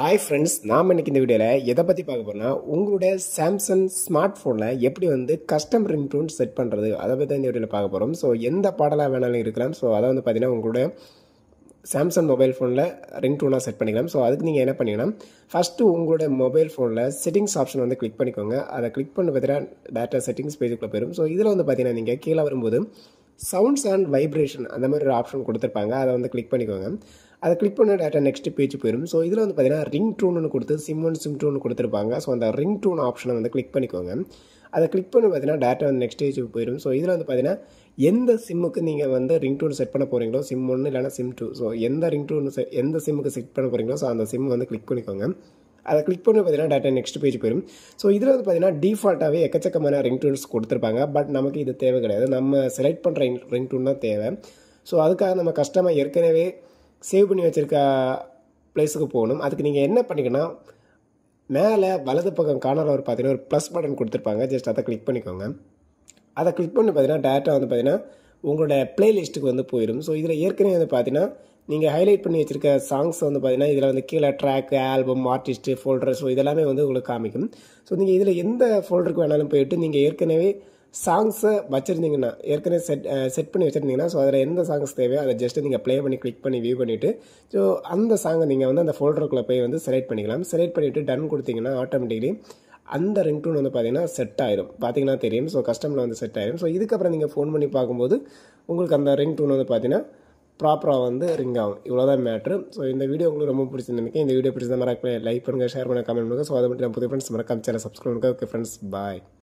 hi friends நாம் இன்னைக்கு இந்த வீடியோவில் எதை பற்றி பார்க்க போறோம்னா உங்களுடைய சாம்சங் ஸ்மார்ட் ஃபோனில் எப்படி வந்து கஸ்டம் ரிங்டோன் செட் பண்ணுறது அதை பற்றி இந்த வீடியோவில் பார்க்க போகிறோம் ஸோ எந்த பாடலாக வேணாலும் இருக்கலாம் ஸோ அதை வந்து பார்த்தீங்கன்னா உங்களுடைய சாம்சங் மொபைல் ஃபோனில் ரிங்டோனாக செட் பண்ணிக்கலாம் ஸோ அதுக்கு நீங்கள் என்ன பண்ணீங்கன்னா ஃபஸ்ட்டு உங்களோட மொபைல் ஃபோனில் செட்டிங்ஸ் ஆப்ஷன் வந்து கிளிக் பண்ணிக்கோங்க அதை கிளிக் பண்ணி பார்த்தீங்கன்னா டேட்டா செட்டிங்ஸ் பேஜுக்குள்ளே போயிடும் ஸோ இதில் வந்து பார்த்தீங்கன்னா நீங்கள் கீழே வரும்போது சவுண்ட்ஸ் அண்ட் வைப்ரேஷன் அந்த மாதிரி ஒரு ஆப்ஷன் கொடுத்துருப்பாங்க அதை வந்து கிளிக் பண்ணிக்கோங்க அதை கிளிக் பண்ண டேட்டா நெக்ஸ்ட் பேஜ் போயிடும் ஸோ இதில் வந்து பார்த்தீங்கன்னா ரிங் டூன்னு கொடுத்து சிம் ஒன் சிம் டூன்னு கொடுத்துருப்பாங்க ஸோ அந்த ரிங் டூன் ஆப்ஷனை வந்து கிளிக் பண்ணிக்கோங்க அதை கிளிக் பண்ணி பார்த்தீங்கன்னா டேட்டா வந்து நெக்ஸ்ட் ஸ்டேஜுக்கு போயிடும் ஸோ இதில் வந்து பார்த்தீங்கன்னா எந்த சிம்முக்கு நீங்கள் வந்து ரிங் டூன் செட் பண்ண போகிறீங்களோ சிம் ஒன்று இல்லைனா சிம் டூ ஸோ எந்த ரிங் டூன் எந்த சிம்முக்கு செட் பண்ண போகிறீங்களோ ஸோ அந்த சிம் வந்து கிளிக் பண்ணிக்கோங்க அதை கிளிக் பண்ணி பார்த்தீங்கன்னா டேட்டா நெக்ஸ்ட் பேஜ் போயிடும் ஸோ இதில் வந்து பார்த்தீங்கன்னா டிஃபால்ட்டாகவே எக்கச்சக்கமான ரிங் டூன்ஸ் கொடுத்துருப்பாங்க பட் நமக்கு இது தேவை கிடையாது நம்ம செலக்ட் பண்ணுற ரிங் டூன் தான் தேவை ஸோ அதுக்காக நம்ம கஸ்டமர் ஏற்கனவே சேவ் பண்ணி வச்சுருக்க ப்ளேஸுக்கு போகணும் அதுக்கு நீங்கள் என்ன பண்ணிக்கணும் மேலே வலது பக்கம் கார்னரில் ஒரு பார்த்தீங்கன்னா ஒரு ப்ளஸ் பட்டன் கொடுத்துருப்பாங்க ஜஸ்ட் அதை கிளிக் பண்ணிக்கோங்க அதை கிளிக் பண்ணி பார்த்தீங்கன்னா டேட்டா வந்து பார்த்தீங்கன்னா உங்களோட ப்ளேலிஸ்ட்டுக்கு வந்து போயிடும் ஸோ இதில் ஏற்கனவே வந்து பார்த்தீங்கன்னா நீங்கள் ஹைலைட் பண்ணி வச்சுருக்க சாங்ஸ் வந்து பார்த்தீங்கன்னா இதில் வந்து கீழே track album artist folder so இதெல்லாமே வந்து உங்களுக்கு காமிக்கும் ஸோ நீங்கள் இதில் எந்த ஃபோல்டருக்கு வேணாலும் போயிட்டு நீங்கள் ஏற்கனவே சாங்ஸை வச்சுருந்தீங்கன்னா ஏற்கனவே செட் செட் பண்ணி வச்சுருந்தீங்கன்னா ஸோ அதில் எந்த சாங்ஸ் தேவையோ அதை ஜஸ்ட் நீங்கள் ப்ளே பண்ணி கிளிக் பண்ணி வியூ பண்ணிவிட்டு ஸோ அந்த சாங்கை நீங்கள் வந்து அந்த ஃபோல்டருக்குள்ளே போய் வந்து செலக்ட் பண்ணிக்கலாம் செலக்ட் பண்ணிவிட்டு டன் கொடுத்தீங்கன்னா ஆட்டோமேட்டிக்லி அந்த ரிங்டோன் வந்து பார்த்தீங்கன்னா செட் ஆயிரும் பார்த்தீங்கன்னா தெரியும் ஸோ கஸ்டமில் வந்து செட் ஆயிரும் ஸோ இதுக்கப்புறம் நீங்கள் ஃபோன் பண்ணி பார்க்கும்போது உங்களுக்கு அந்த ரிங்டோன் வந்து பார்த்தீங்கன்னா ப்ராப்பராக வந்து ரிங் ஆகும் இவ்வளோதான் மேட்ரு ஸோ இந்த வீடியோ உங்களுக்கு ரொம்ப பிடிச்சிருந்துருக்கு இந்த வீடியோ பிடிச்சத மறக்க லைக் பண்ணுங்கள் ஷேர் பண்ணுங்கள் கமெண்ட் பண்ணுங்கள் ஸோ அதை மட்டும் நான் புது ஃப்ரெண்ட்ஸ் மறக்காம சேனல் சப்ஸ்கிரைப் பண்ணுங்கள் ஓகே ஃப்ரெண்ட்ஸ் பாய்